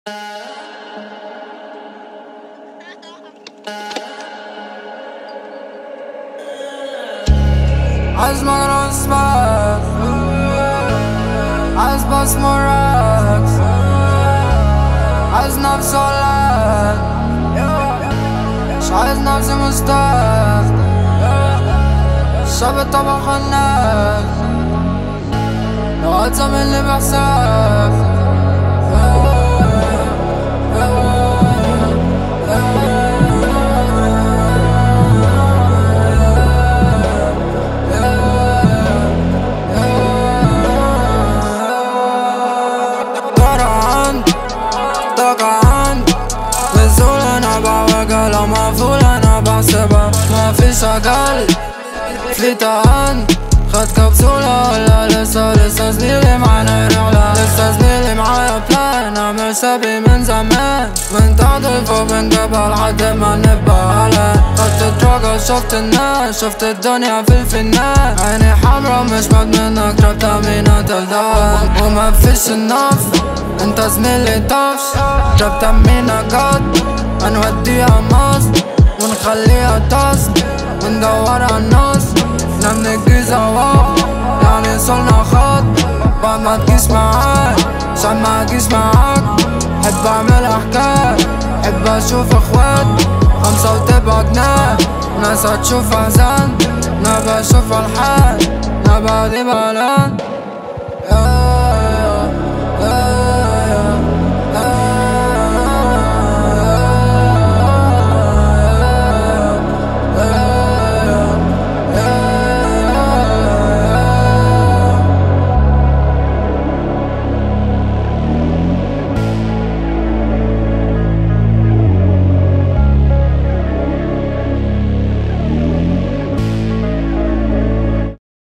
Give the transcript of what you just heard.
عايز مجرى اسمك عايز بس مراكس عايز نفسي ولاد مش عايز نفسي مستاك الشاب طبعا خناك لو هتزم اللي بحساب طرعان طقعان نزول انا بعوجة لو مقفول انا بحسبها ما فيش عجل في تهان خد كبسولة ولا لسه لسه زميلي معانا رحلة لسه زميلي معايا بلان اعمل سبي من زمان من تحت لفوق بنجيبها لحد ما نبقى على خدت الدراجة شفت الناس شفت الدنيا في الفنان عيني حمرا مش مدمنة كربت امينة تلدان وما فيش النف انت زميلي طفش كربت امينة جد هنوديها مصر ونخليها تاسك وندور على الناس احنا من الجيزة واو يعني صلنا خط بعد ما تجيش معاك عشان ما اجيش معاك حب اعمل حكاية حب اشوف اخوات خمسة وتبقى جنان ناس هتشوف احزان انا بشوف الحال انا بعدي بلان yeah.